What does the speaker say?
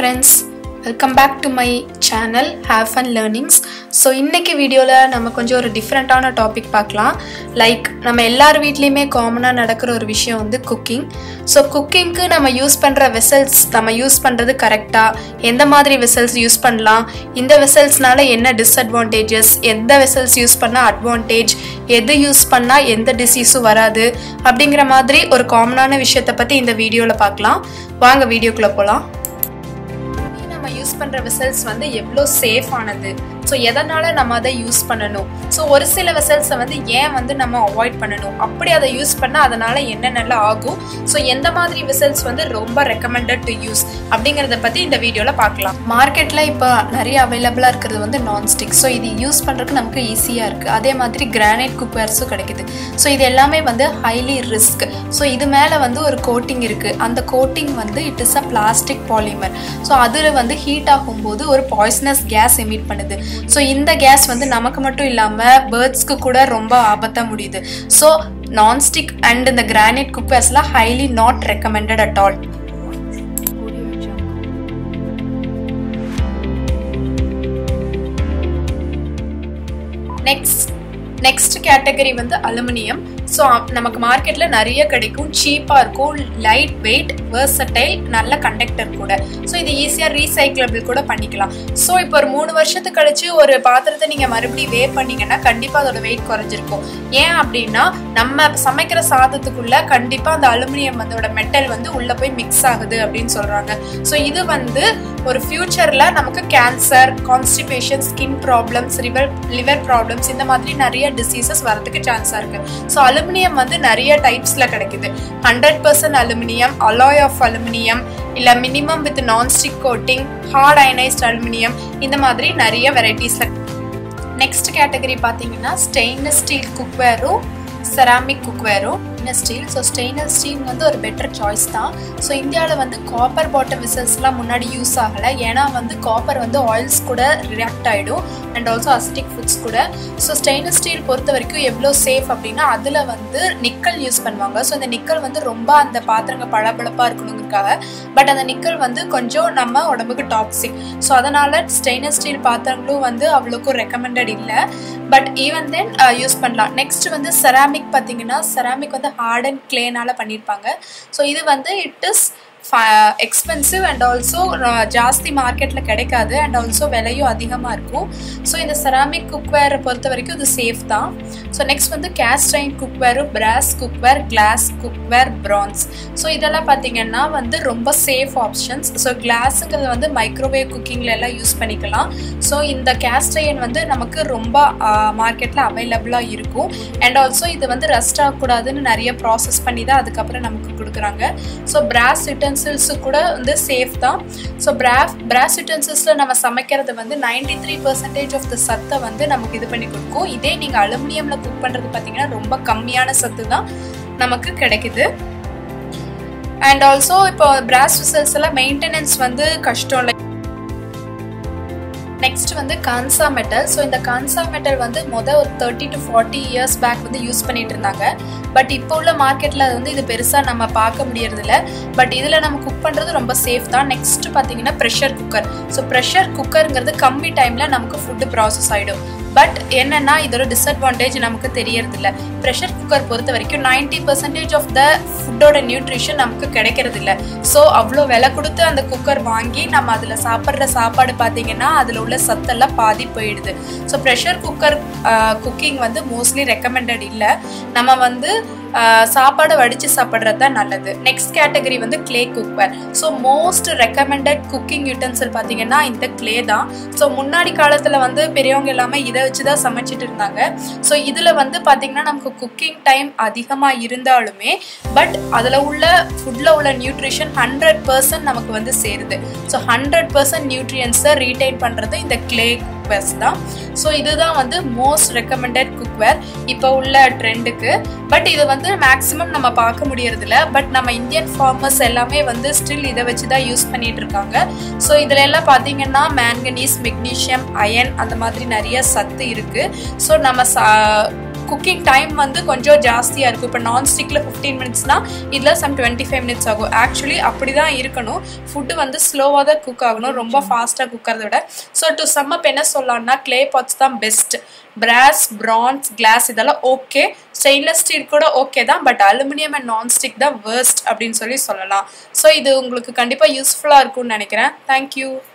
friends welcome back to my channel have fun learnings so இன்றைக்கி வீடியோவில் நம்ம கொஞ்சம் ஒரு டிஃப்ரெண்ட்டான டாபிக் பார்க்கலாம் லைக் நம்ம எல்லார் வீட்லேயுமே காமனாக நடக்கிற ஒரு விஷயம் வந்து குக்கிங் ஸோ குக்கிங்க்கு நம்ம யூஸ் பண்ணுற வெசல்ஸ் நம்ம யூஸ் பண்ணுறது கரெக்டாக எந்த மாதிரி வெசல்ஸ் யூஸ் பண்ணலாம் இந்த வெசல்ஸ்னால என்ன டிஸ்அட்வான்டேஜஸ் எந்த வெசல்ஸ் யூஸ் பண்ணால் அட்வான்டேஜ் எது யூஸ் பண்ணால் எந்த டிசீஸும் வராது அப்படிங்கிற மாதிரி ஒரு காமனான விஷயத்தை பற்றி இந்த வீடியோவில் பார்க்கலாம் வாங்க வீடியோக்குள்ளே போகலாம் நம்ம யூஸ் பண்ணுற வெசல்ஸ் வந்து எவ்வளோ சேஃப் ஆனது ஸோ எதனால் நம்ம அதை யூஸ் பண்ணணும் ஸோ ஒரு சில வெசல்ஸை வந்து ஏன் வந்து நம்ம அவாய்ட் பண்ணணும் அப்படி அதை யூஸ் பண்ணால் அதனால் என்னென்னலாம் ஆகும் ஸோ எந்த மாதிரி வெசல்ஸ் வந்து ரொம்ப ரெக்கமெண்டட் டு யூஸ் அப்படிங்கிறத பற்றி இந்த வீடியோவில் பார்க்கலாம் மார்க்கெட்டில் இப்போ நிறைய அவைலபிளாக இருக்கிறது வந்து நான்ஸ்டிக் ஸோ இது யூஸ் பண்ணுறதுக்கு நமக்கு ஈஸியாக இருக்குது அதே மாதிரி கிரானைட் குக்வேர்ஸும் கிடைக்குது ஸோ இது எல்லாமே வந்து ஹைலி ரிஸ்க் ஸோ இது மேலே வந்து ஒரு கோட்டிங் இருக்குது அந்த கோட்டிங் வந்து it is a plastic polymer so அதில் வந்து ஹீட் ஆகும்போது ஒரு பாய்சனஸ் கேஸ் எமிட் பண்ணுது ஸோ இந்த கேஸ் வந்து நமக்கு மட்டும் இல்லாமல் பேர்ட்ஸ்க்கு கூட ரொம்ப ஆபத்தாக முடியுது ஸோ நான்ஸ்டிக் அண்ட் இந்த கிரானைட் குக்கர்ஸ்லாம் highly not recommended at all next next category வந்து அலுமினியம் ஸோ நமக்கு மார்க்கெட்டில் நிறைய கிடைக்கும் சீப்பாக இருக்கும் லைட் வெயிட் வேர்சடைல் நல்ல கண்டக்டர் கூட ஸோ இது ஈஸியாக ரீசைக்கிளபிள் கூட பண்ணிக்கலாம் ஸோ இப்போ ஒரு மூணு வருஷத்துக்கு கழிச்சு ஒரு பாத்திரத்தை நீங்கள் மறுபடியும் வே பண்ணீங்கன்னா கண்டிப்பாக அதோட வெயிட் குறைஞ்சிருக்கும் ஏன் அப்படின்னா நம்ம சமைக்கிற சாதத்துக்குள்ள கண்டிப்பாக அந்த அலுமினியம் அதோட மெட்டல் வந்து உள்ளே போய் மிக்ஸ் ஆகுது அப்படின்னு சொல்கிறாங்க ஸோ இது வந்து ஒரு ஃப்யூச்சரில் நமக்கு cancer constipation skin problems liver liver problems இந்த மாதிரி நிறைய டிசீசஸ் வரதுக்கு சான்ஸாக இருக்குது ஸோ அலுமினியம் வந்து நிறைய டைப்ஸில் கிடைக்குது hundred percent aluminium alloy of aluminium இல்லை minimum with nonstick coating hard anodised aluminium இந்த மாதிரி நிறைய வெரைட்டிஸில் நெக்ஸ்ட் கேட்டகரி பார்த்தீங்கன்னா ஸ்டெயின்லெஸ் ஸ்டீல் குக்வேரும் செராமிக் குக்வேரும் stainless steel so stainless steel வந்து ஒரு பெட்டர் சாய்ஸ் தான் ஸோ இந்தியாவில் வந்து காப்பர் பாட்டம் விசல்ஸ்லாம் முன்னாடி யூஸ் ஆகலை ஏன்னா வந்து காப்பர் வந்து ஆயில்ஸ் கூட ரியாக்ட் ஆகிடும் அண்ட் ஆல்சோ அசிட்டிக் ஃபுட்ஸ் கூட ஸோ ஸ்டெயின்லெஸ் ஸ்டீல் பொறுத்த வரைக்கும் எவ்வளோ சேஃப் அப்படின்னா அதில் வந்து நிக்கல் யூஸ் பண்ணுவாங்க ஸோ இந்த நிக்கல் வந்து ரொம்ப அந்த பாத்திரங்கள் பளபளப்பாக இருக்கணுங்கிறதுக்காக பட் அந்த நிக்கல் வந்து கொஞ்சம் நம்ம உடம்புக்கு டாக்ஸிக் ஸோ அதனால் ஸ்டெயின்லெஸ் ஸ்டீல் பாத்திரங்களும் வந்து அவ்வளோக்கும் ரெக்கமெண்டட் இல்லை பட் ஈவன் தென் யூஸ் பண்ணலாம் நெக்ஸ்ட் வந்து செராமிக் பார்த்தீங்கன்னா செராமிக் வந்து ஹார்ட் அண்ட் கிளேனால பண்ணியிருப்பாங்க ஸோ இது வந்து it is expensive and also ஜாஸ்தி மார்க்கெட்டில் கிடைக்காது அண்ட் ஆல்சோ விலையும் அதிகமாக இருக்கும் ஸோ இந்த செராமிக் குக்வேரை பொறுத்த வரைக்கும் இது சேஃப் தான் ஸோ நெக்ஸ்ட் வந்து cast iron cookware brass cookware glass cookware bronze so இதெல்லாம் பார்த்தீங்கன்னா வந்து ரொம்ப சேஃப் ஆப்ஷன்ஸ் ஸோ கிளாஸுங்கிறது வந்து மைக்ரோவேவ் குக்கிங்கில் எல்லாம் யூஸ் பண்ணிக்கலாம் ஸோ இந்த கேஸ்டைன் வந்து நமக்கு ரொம்ப மார்க்கெட்டில் அவைலபிளாக இருக்கும் அண்ட் ஆல்சோ இது வந்து ரெஸ்ட் ஆகக்கூடாதுன்னு நிறைய ப்ராசஸ் பண்ணி தான் அதுக்கப்புறம் நமக்கு கொடுக்குறாங்க ஸோ பிராஸ் யூட்டன்சில்ஸு கூட வந்து சேஃப் தான் ஸோ பிராஃப் பிராஸ் யூட்டன்சில்ஸில் நம்ம சமைக்கிறது வந்து ninety three percentage of the சத்தை வந்து நமக்கு இது பண்ணி கொடுக்கும் இதே நீங்கள் அலுமினியமில் குக் பண்ணுறது பார்த்தீங்கன்னா ரொம்ப கம்மியான சத்து தான் நமக்கு கிடைக்குது அண்ட் ஆல்சோ இப்போ பிராஸ் விசல்ஸ் எல்லாம் மெயின்டெனன்ஸ் வந்து கஷ்டம் இல்லை நெக்ஸ்ட் வந்து கான்சா மெட்டல் ஸோ இந்த கான்சா மெட்டல் வந்து மொதல் ஒரு thirty to forty years back வந்து யூஸ் பண்ணிட்டு இருந்தாங்க பட் இப்போ உள்ள மார்க்கெட்டில் அது வந்து இது பெருசாக நம்ம பார்க்க முடியறதில்ல பட் இதில் நம்ம குக் பண்ணுறது ரொம்ப சேஃப் தான் நெக்ஸ்ட் பார்த்தீங்கன்னா ப்ரெஷர் குக்கர் ஸோ ப்ரெஷர் குக்கருங்கிறது கம்மி டைமில் நமக்கு ஃபுட்டு ப்ராசஸ் ஆகிடும் பட் என்னன்னா இதோட டிஸ்அட்வான்டேஜ் நமக்கு தெரியறதில்ல ப்ரெஷர் குக்கர் பொறுத்த வரைக்கும் நைன்டி பர்சன்டேஜ் ஆஃப் த ஃபுட்டோட நியூட்ரிஷன் நமக்கு கிடைக்கிறது இல்லை ஸோ அவ்வளோ விலை கொடுத்து அந்த குக்கர் வாங்கி நம்ம அதில் சாப்பிட்ற சாப்பாடு பார்த்தீங்கன்னா அதில் உள்ள சத்தெல்லாம் பாதி போயிடுது ஸோ ப்ரெஷர் குக்கர் குக்கிங் வந்து மோஸ்ட்லி ரெக்கமெண்டட் இல்லை நம்ம வந்து சாப்பாடை வடித்து சாப்பிட்றது தான் நல்லது நெக்ஸ்ட் கேட்டகரி வந்து clay cookware so most recommended cooking utensil பார்த்தீங்கன்னா இந்த கிளே தான் ஸோ முன்னாடி காலத்தில் வந்து பெரியவங்க எல்லாமே இதை வச்சு தான் சமைச்சிட்டு இருந்தாங்க ஸோ இதில் வந்து பார்த்தீங்கன்னா நமக்கு குக்கிங் டைம் அதிகமாக இருந்தாலுமே பட் அதில் உள்ள ஃபுட்டில் உள்ள நியூட்ரிஷன் ஹண்ட்ரட் பர்சன்ட் நமக்கு வந்து சேருது ஸோ ஹண்ட்ரட் பர்சன்ட் நியூட்ரியன்ஸை ரீடைன் பண்ணுறது இந்த கிளே குக்வேர்ஸ் தான் ஸோ இதுதான் வந்து மோஸ்ட் ரெக்கமெண்டட் குக்வேர் இப்போ உள்ள ட்ரெண்டுக்கு பட் இது வந்து மேக்ஸிமம் நம்ம பார்க்க முடியறதில்ல பட் நம்ம இந்தியன் ஃபார்மர்ஸ் எல்லாமே வந்து ஸ்டில் இதை வச்சு தான் யூஸ் பண்ணிட்டு இருக்காங்க ஸோ இதில் எல்லாம் பார்த்தீங்கன்னா மேங்கனீஸ் மெக்னீஷியம் அயன் அந்த மாதிரி நிறைய சத்து இருக்குது ஸோ நம்ம சா குக்கிங் டைம் வந்து கொஞ்சம் ஜாஸ்தியாக இருக்கும் இப்போ நான்ஸ்டிக்கில் ஃபிஃப்டீன் மினிட்ஸ்னா இதில் சம் டுவெண்ட்டி ஃபைவ் மினிட்ஸ் ஆகும் ஆக்சுவலி அப்படி தான் இருக்கணும் ஃபுட்டு வந்து ஸ்லோவாக தான் குக் ஆகணும் ரொம்ப ஃபாஸ்ட்டாக குக்கறத விட ஸோ டு சம்மப் என்ன சொல்லலாம்னா க்ளே பாட்ஸ் தான் பெஸ்ட் பிராஸ் பிரான்ஸ் கிளாஸ் இதெல்லாம் ஓகே ஸ்டெயின்லெஸ் ஸ்டீல் கூட ஓகே தான் பட் அலுமினியம் அண்ட் நான்ஸ்டிக் தான் வேர்ஸ்ட் அப்படின்னு சொல்லி சொல்லலாம் ஸோ இது உங்களுக்கு கண்டிப்பாக யூஸ்ஃபுல்லாக இருக்கும்னு நினைக்கிறேன் தேங்க்யூ